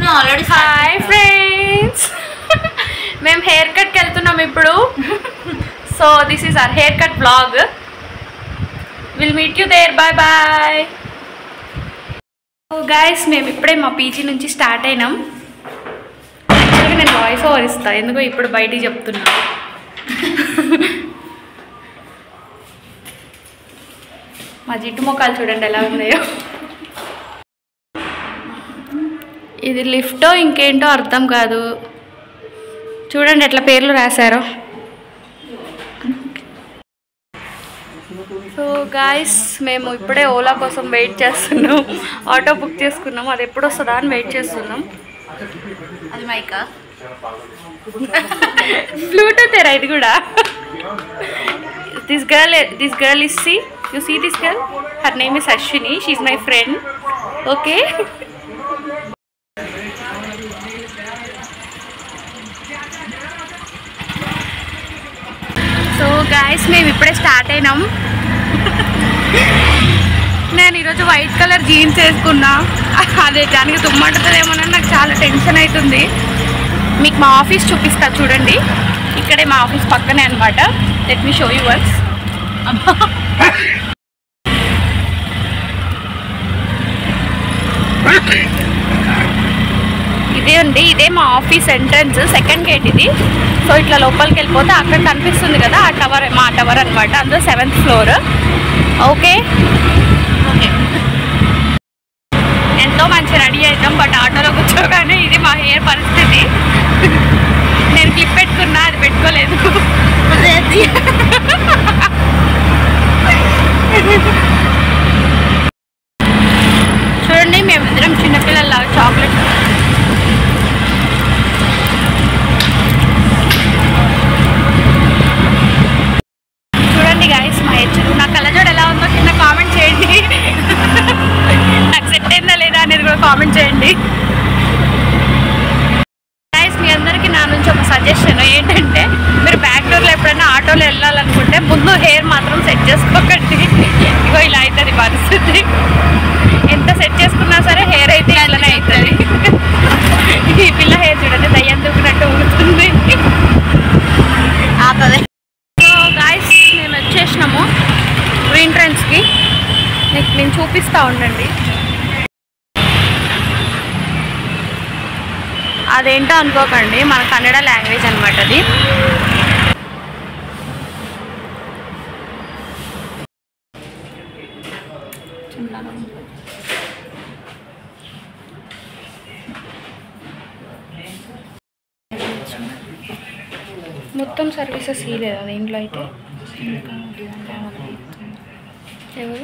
మేము already hi friends మేము hair కట్కి వెళ్తున్నాం ఇప్పుడు so this is our haircut vlog will meet you there bye bye guys మేము ఇప్పుడే మా పీజీ నుంచి స్టార్ట్ అయినాం యాక్చువల్గా నేను వాయిస్ ఓవర్ ఇస్తా ఎందుకో ఇప్పుడు బయటికి చెప్తున్నా మా జిట్టు మొక్కలు చూడండి ఎలా ఉన్నాయో ఇది లిఫ్టో ఇంకేంటో అర్థం కాదు చూడండి ఎట్లా పేర్లు రాశారో సో గాయస్ మేము ఇప్పుడే ఓలా కోసం వెయిట్ చేస్తున్నాం ఆటో బుక్ చేసుకున్నాం అది ఎప్పుడు వస్తుందా అని వెయిట్ చేస్తున్నాం అది మైకా బ్లూటూత్ ఎరా ఇది కూడా this girl this girl is see you see this girl her name is Ashwini she's my friend okay so guys మేము ఇప్పుడే స్టార్ట్ అయినాం నేను ఈరోజు వైట్ కలర్ జీన్స్ వేసుకున్నా అదే దానికి తుమ్మంటుందేమోనని నాకు చాలా టెన్షన్ అవుతుంది మీకు మా ఆఫీస్ చూపిస్తా చూడండి ఇక్కడే మా ఆఫీస్ పక్కనే అనమాట let me show you works ఇదే ఉంది ఇదే మా ఆఫీస్ ఎంట్రన్స్ సెకండ్ గేట్ ఇది సో ఇట్లా లోపలికి వెళ్ళిపోతే అక్కడ కనిపిస్తుంది కదా ఆ టవర్ మా టవర్ అనమాట అందులో సెవెంత్ ఫ్లోర్ ఓకే ఎంతో మంచి రెడీ అవుతాం బట్ ఆటోలో కూర్చోగానే ఇది మా హెయిర్ పరిస్థితి నేను క్లిప్ పెట్టుకున్నా అది పెట్టుకోలేదు చూడండి మేమిద్దరం చిన్నపిల్లల చాక్లెట్ చూడండి గాయస్ మా హెచ్చులు నా కళ్ళజోడు ఎలా ఉందో కింద కామెంట్ చేయండి నాకు సెట్ అయిందా లేదా అనేది కూడా కామెంట్ చేయండి గైస్ మీ అందరికీ నా నుంచి ఒక సజెషన్ ఏంటంటే మీరు బెంగళూరులో ఎప్పుడైనా ఆటోలో వెళ్ళాలనుకుంటే ముందు హెయిర్ మాత్రం సెట్ చేసుకోకండి ఇగో ఇలా అవుతుంది పరిస్థితి ఎంత సెట్ చేసుకున్నా సరే హెయిర్ అయితే ఇలానే అవుతుంది ఈ పిల్ల హెయిర్ చూడండి దయ్యం దూకినట్టు ఊరుతుంది ఆపవే సో గాయస్ మేము వచ్చేసినాము గ్రీన్ ట్రెండ్స్కి మీకు నేను చూపిస్తూ ఉండండి అదేంటో అనుకోకండి మన కన్నడ లాంగ్వేజ్ అనమాట అది మొత్తం సర్వీసెస్ ఇవ్వలేదు దీంట్లో అయితే ఎవరు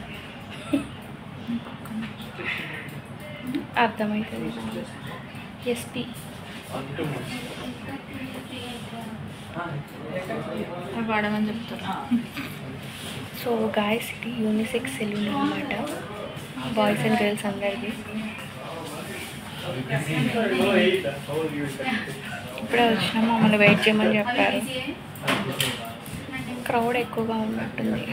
అర్థమవుతుంది ఎస్పీ వాడమని చెప్తారు సో గాయస్ ఇది యూనిసెక్స్ సెలూన్ అనమాట బాయ్స్ అండ్ గర్ల్స్ అందరిది ఇప్పుడే వచ్చినాము మమ్మల్ని వెయిట్ చేయమని చెప్పారు క్రౌడ్ ఎక్కువగా ఉన్నట్టుంది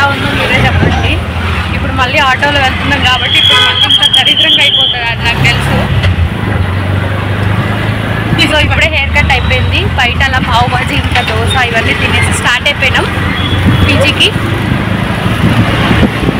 ఎలా ఉందో మీరే చెప్పండి ఇప్పుడు మళ్ళీ ఆటోలో వెళ్తున్నాం కాబట్టి ఇప్పుడు మళ్ళీ ఇంకా దరిద్రంగా అయిపోతుంది అని నాకు తెలుసు సో ఇప్పుడే హెయిర్ కట్ అయిపోయింది బయట అలా పావు బాజీ ఇంకా దోశ ఇవన్నీ తినేసి స్టార్ట్ అయిపోయినాం పీజీకి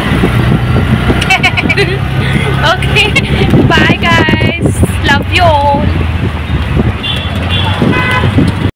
okay bye guys love you